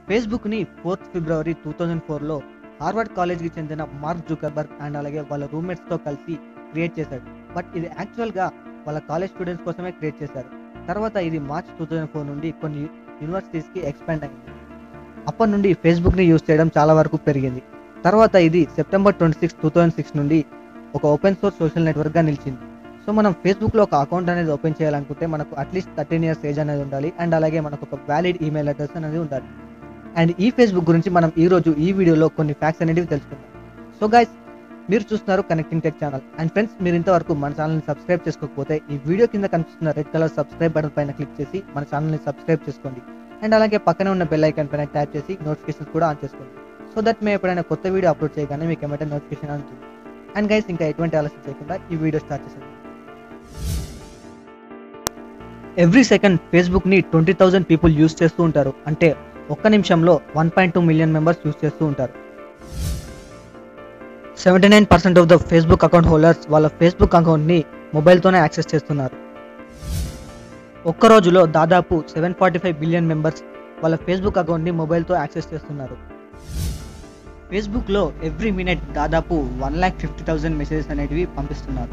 ఫేస్బుక్ని fourth February two thousand ఫోర్లో Harvard కాలేజ్కి చెందిన మార్క్ జుకర్బర్గ్ అండ్ అలాగే వాళ్ళ రూమ్మేట్స్తో కలిసి క్రియేట్ చేశాడు బట్ ఇది యాక్చువల్గా వాళ్ళ కాలేజ్ స్టూడెంట్స్ కోసమే క్రియేట్ చేశారు తర్వాత ఇది మార్చ్ టూ థౌజండ్ ఫోర్ నుండి కొన్ని యూనివర్సిటీస్కి ఎక్స్పాండ్ అయింది అప్పటి నుండి ఫేస్బుక్ని యూజ్ చేయడం చాలా వరకు పెరిగింది తర్వాత ఇది September twenty six two thousand six నుండి ఒక ఓపెన్ సోర్స్ సోషల్ నెట్వర్క్గా నిలిచింది సో మనం ఫేస్బుక్లో ఒక అకౌంట్ అనేది ఓపెన్ చేయాలనుకుంటే మనకు అట్లీస్ట్ థర్టీన్ ఇయర్స్ ఏజ్ అనేది ఉండాలి అండ్ అలాగే మనకు ఒక వ్యాలిడ్ ఈమెయిల్ అడ్రస్ అనేది ఉండాలి అండ్ ఈ ఫేస్బుక్ గురించి మనం ఈ రోజు ఈ వీడియోలో కొన్ని ఫ్యాక్ట్స్ అనేవి తెలుసుకుందాం సో గైస్ మీరు చూస్తున్నారు connecting tech channel and friends మీరు ఇంతవరకు మన ఛానల్ని సబ్స్క్రైబ్ చేసుకోకపోతే ఈ వీడియో కింద కనిపిస్తున్న రెడ్ కలర్ సబ్స్క్రైబ్ బటన్ పైన క్లిక్ చేసి మన ఛానల్ని సబ్స్క్రైబ్ చేసుకోండి అండ్ అలాగే పక్కనే ఉన్న బెల్ ఐకాన్ పైన ట్యాప్ చేసి నోటిఫికేషన్స్ కూడా ఆన్ చేసుకోండి సో దట్ మేము ఎప్పుడైనా కొత్త వీడియో అప్లోడ్ చేయగానే మీకు ఏమంటే నోటిఫికేషన్ అందుతుంది అండ్ గైస్ ఇంకా ఎటువంటి ఆలస్యం చేయకుండా ఈ వీడియో స్టార్ట్ చేసేది ఎవ్రీ సెకండ్ ఫేస్బుక్ని ట్వంటీ థౌజండ్ పీపుల్ యూస్ చేస్తూ ఉంటారు అంటే ఒక్క నిమిషంలో one point two million members use చేస్తూ ఉంటారు seventy nine percent of the Facebook account holders వాళ్ళ ఫేస్బుక్ అకౌంట్ని మొబైల్తోనే యాక్సెస్ చేస్తున్నారు ఒక్క రోజులో దాదాపు seven forty five billion members వాళ్ళ ఫేస్బుక్ అకౌంట్ని మొబైల్తో యాక్సెస్ చేస్తున్నారు ఫేస్బుక్లో ఎవ్రీ మినిట్ దాదాపు one lakh fifty thousand messages అనేటివి పంపిస్తున్నారు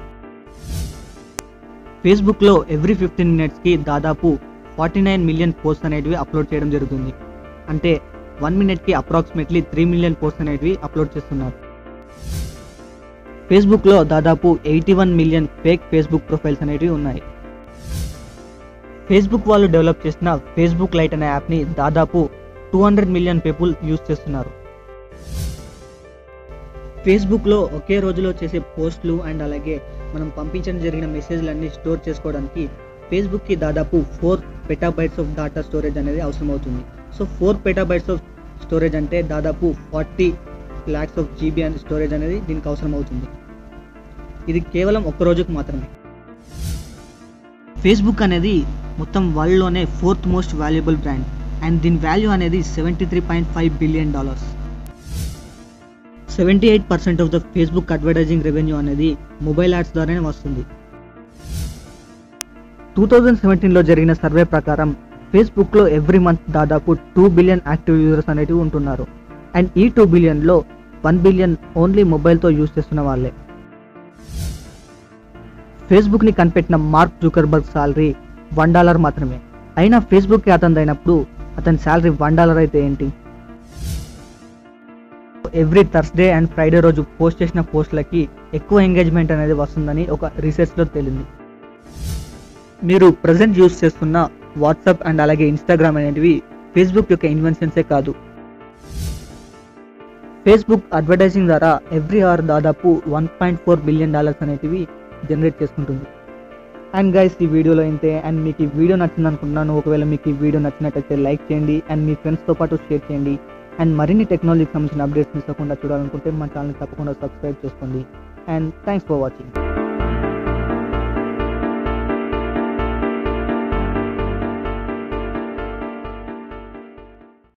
ఫేస్బుక్లో ఎవ్రీ ఫిఫ్టీన్ మినిట్స్కి దాదాపు ఫార్టీ నైన్ మిలియన్ పోస్ట్ అనేటివి అప్లోడ్ చేయడం జరుగుతుంది అంటే వన్ మినిట్కి అప్రాక్సిమేట్లీ త్రీ మిలియన్ పోస్ట్ అనేటివి అప్లోడ్ చేస్తున్నారు ఫేస్బుక్లో దాదాపు eighty one million fake Facebook profiles అనేటివి ఉన్నాయి ఫేస్బుక్ వాళ్ళు డెవలప్ చేసిన ఫేస్బుక్ లైట్ అనే యాప్ని దాదాపు two hundred million people use చేస్తున్నారు ఫేస్బుక్లో ఒకే రోజులో చేసే పోస్టులు అండ్ అలాగే మనం పంపించడం జరిగిన మెసేజ్లన్నీ స్టోర్ చేసుకోవడానికి ఫేస్బుక్కి దాదాపు four petabytes of data storage అనేది అవసరం అవుతుంది so four petabytes of storage అంటే దాదాపు ఫార్టీ ల్యాక్స్ ఆఫ్ జీబీ అనే స్టోరేజ్ అనేది దీనికి అవసరం అవుతుంది ఇది కేవలం ఒక్క రోజుకు మాత్రమే ఫేస్బుక్ అనేది మొత్తం వరల్డ్లోనే fourth most valuable brand and దీని వాల్యూ అనేది seventy three point five billion dollars seventy eight percent of the Facebook advertising revenue అనేది మొబైల్ యాడ్స్ ద్వారానే వస్తుంది టూ థౌజండ్ సెవెంటీన్లో జరిగిన సర్వే ప్రకారం ఫేస్బుక్లో ఎవ్రీ మంత్ దాదాపు టూ బిలియన్ యాక్టివ్ యూజర్స్ అనేటివి ఉంటున్నారు అండ్ ఈ టూ బిలియన్లో వన్ బిలియన్ ఓన్లీ మొబైల్తో యూజ్ చేస్తున్న వాళ్ళే ఫేస్బుక్ని కనిపెట్టిన Mark Zuckerberg salary one dollar మాత్రమే అయినా ఫేస్బుక్కి అతనిదైనప్పుడు అతని శాలరీ వన్ డాలర్ అయితే ఏంటి ఎవ్రీ థర్స్డే అండ్ ఫ్రైడే రోజు పోస్ట్ చేసిన పోస్టులకి ఎక్కువ ఎంగేజ్మెంట్ అనేది వస్తుందని ఒక రీసెర్చ్లో తేలింది మీరు ప్రజెంట్ యూస్ చేస్తున్న వాట్సాప్ అండ్ అలాగే ఇన్స్టాగ్రామ్ అనేటివి ఫేస్బుక్ యొక్క ఇన్వెన్షన్సే కాదు ఫేస్బుక్ అడ్వర్టైజింగ్ ద్వారా ఎవ్రీ అవర్ దాదాపు one point four billion dollars అనేటివి జనరేట్ చేసుకుంటుంది అండ్ గైస్ ఈ వీడియోలో ఇంతే అండ్ మీకు ఈ వీడియో నచ్చింది అనుకుంటున్నాను ఒకవేళ మీకు ఈ వీడియో నచ్చినట్టయితే లైక్ చేయండి అండ్ మీ ఫ్రెండ్స్తో పాటు షేర్ చేయండి అండ్ మరిన్ని టెక్నాలజీకి సంబంధించిన అప్డేట్స్ మిస్ అవ్వకుండా చూడాలనుకుంటే మా ఛానల్ తప్పకుండా సబ్స్క్రైబ్ చేసుకోండి అండ్ థ్యాంక్స్ ఫర్ వాచింగ్